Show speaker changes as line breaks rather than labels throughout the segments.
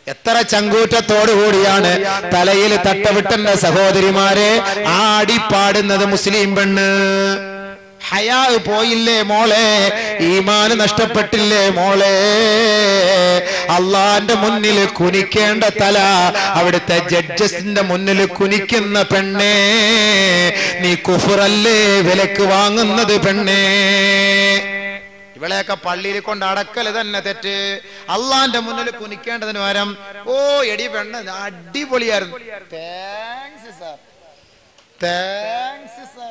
എത്ര ചങ്കൂറ്റത്തോടു കൂടിയാണ് തലയിൽ തട്ടവിട്ടെന്ന സഹോദരിമാരെ ആടിപ്പാടുന്നത് മുസ്ലിം പെണ്ണ് ഹയാ പോയില്ലേ മോളെ ഈമാന് നഷ്ടപ്പെട്ടില്ലേ മോളെ അള്ളാന്റെ മുന്നിൽ കുനിക്കേണ്ട തല അവിടുത്തെ ജഡ്ജസിന്റെ മുന്നിൽ കുനിക്കുന്ന പെണ്ണേ നീ കുഫറല്ലേ വിലക്ക് വാങ്ങുന്നത് പെണ്ണേ ഇവളെയൊക്കെ പള്ളിയിൽ കൊണ്ട് അടക്കല് തന്നെ തെറ്റ് അള്ളാന്റെ മുന്നിൽ കുനിക്കേണ്ടതിന് പകരം ഓ എടി പെണ്ണ് അടിപൊളിയായിരുന്നു താങ്ക്സ് സാർ താങ്ക്സ് സാർ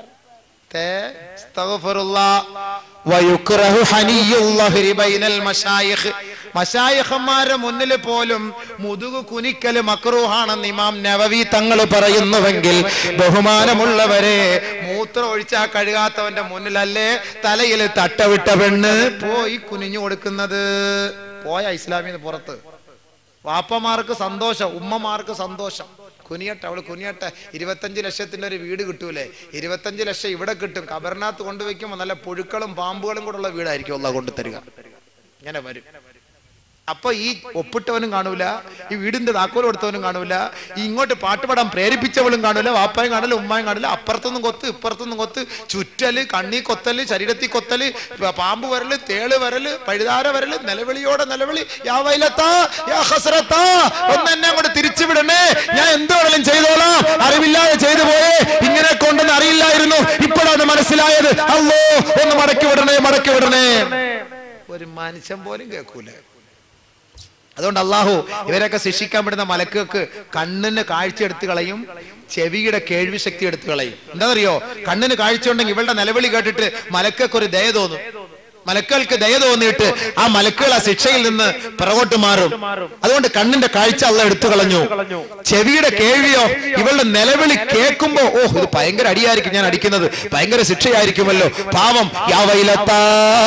മഷായിഖന്മാരുടെ മുന്നിൽ പോലും മുതുകു കുനിക്കല് മക്രൂഹാണെന്ന് ഇമാം നവവി തങ്ങൾ പറയുന്നുവെങ്കിൽ ബഹുമാനമുള്ളവരെ മൂത്രം ഒഴിച്ചാ കഴുകാത്തവന്റെ മുന്നിലല്ലേ തലയിൽ തട്ടവിട്ട പെണ്ണ് പോയി കുനിഞ്ഞു കൊടുക്കുന്നത് പോയ ഇസ്ലാമിന്ന് പുറത്ത് വാപ്പമാർക്ക് സന്തോഷം ഉമ്മമാർക്ക് സന്തോഷം കുനിയട്ടെ അവള് കുനിയട്ടെ ഇരുപത്തഞ്ച് ലക്ഷത്തിന്റെ ഒരു വീട് കിട്ടൂലേ ഇരുപത്തഞ്ച് ലക്ഷം ഇവിടെ കിട്ടും കബറിനകത്ത് കൊണ്ടുവയ്ക്കുമ്പോൾ നല്ല പുഴുക്കളും പാമ്പുകളും കൂടെ ഉള്ള വീടായിരിക്കും ഉള്ള കൊണ്ടു തരിക ഇങ്ങനെ വരും അപ്പൊ ഈ ഒപ്പിട്ടവനും കാണൂല ഈ വീടിന്റെ താക്കോൽ കൊടുത്തവനും കാണൂല ഈ ഇങ്ങോട്ട് പാട്ട് പാടാൻ പ്രേരിപ്പിച്ചവളും കാണൂല വാപ്പായും കാണില്ല ഉമ്മായും കാണില്ല അപ്പുറത്തൊന്നും കൊത്ത് ഇപ്പുറത്തൊന്നും കൊത്ത് ചുറ്റല് കണ്ണി കൊത്തല് ശരീരത്തിൽ കൊത്തല് പ- പാമ്പ് വരല് തേള് വരല് പഴുതാര വരല് നിലവിളിയോടെ നിലവിളി യാ വൈലത്താ, യാ ഹസ്രത്താ, ഒന്ന് എന്നെ അങ്ങോട്ട് തിരിച്ചു വിടണേ ഞാൻ എന്ത് വേണേലും ചെയ്തോളാം അറിവില്ലാതെ ചെയ്തു പോയേ ഇങ്ങനെ കൊണ്ടെന്ന് അറിയില്ലായിരുന്നു ഇപ്പോഴാണ് മനസ്സിലായത് അല്ലോ ഒന്ന് മടക്കി വിടണേ മടക്കി വിടണേ ഒരു മനുഷ്യൻ പോലും കേൾക്കൂല അതുകൊണ്ട് അള്ളാഹു ഇവരൊക്കെ ശിക്ഷിക്കാൻ പെടുന്ന മലക്കുകൾക്ക് കണ്ണിന് കാഴ്ച എടുത്തു കളയും ചെവിയുടെ കേൾവി ശക്തി എടുത്തു കളയും എന്താണെന്നറിയോ കണ്ണിന് കാഴ്ച ഉണ്ടെങ്കിൽ ഇവളുടെ നിലവിളി കേട്ടിട്ട് മലക്കൾക്ക് ഒരു ദയ തോന്നും മലക്കുകൾക്ക് ദയ തോന്നിയിട്ട് ആ മലക്കുകൾ ആ ശിക്ഷയിൽ നിന്ന് പിറകോട്ട് മാറും അതുകൊണ്ട് കണ്ണിന്റെ കാഴ്ച അള്ള എടുത്തു കളഞ്ഞു ചെവിയുടെ കേൾവിയോ ഇവളുടെ നിലവിളി കേൾക്കുമ്പോ ഓ ഇത് ഭയങ്കര അടിയായിരിക്കും ഞാൻ അടിക്കുന്നത് ഭയങ്കര ശിക്ഷയായിരിക്കുമല്ലോ പാവം യാ വൈലത്താ,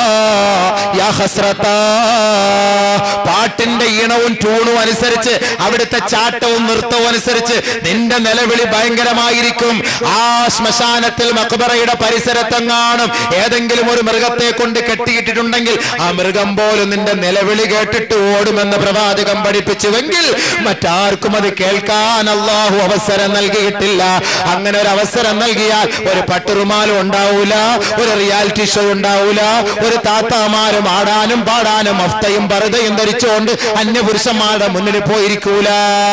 യാ ഹസ്രത്താ. പാട്ടിന്റെ ഈണവും ട്യൂണും അനുസരിച്ച് അവിടുത്തെ ചാട്ടവും നൃത്തവും അനുസരിച്ച് നിന്റെ നിലവിളി ഭയങ്കരമായിരിക്കും ആ ശ്മശാനത്തിൽ മക്ബറയുടെ പരിസരത്തെങ്ങാനും ഏതെങ്കിലും ഒരു മൃഗത്തെ കൊണ്ട് കെട്ടിയിട്ടിട്ടുണ്ടെങ്കിൽ ആ മൃഗം പോലും നിന്റെ നിലവിളി കേട്ടിട്ട് ഓടുമെന്ന് പ്രവാചകം പഠിപ്പിച്ചുവെങ്കിൽ മറ്റാർക്കും അത് കേൾക്കാൻ അള്ളാഹു അവസരം നൽകിയിട്ടില്ല അങ്ങനെ ഒരു അവസരം നൽകിയാൽ ഒരു പട്ടുറുമാലും ഉണ്ടാവൂല ഒരു റിയാലിറ്റി ഷോ ഉണ്ടാവൂല ഒരു താത്താമാരും ആടാനും പാടാനും അഫ്തയും പറുതയും ധരിച്ചുകൊണ്ട് അന്യപുരുഷന്മാരുടെ മുന്നിൽ പോയിരിക്കൂല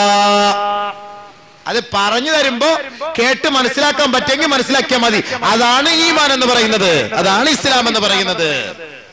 അത് പറഞ്ഞു തരുമ്പോ കേട്ട് മനസ്സിലാക്കാൻ പറ്റുമെങ്കിൽ മനസ്സിലാക്കിയാൽ മതി അതാണ് ഈമാൻ എന്ന് പറയുന്നത് അതാണ് ഇസ്ലാം എന്ന് പറയുന്നത്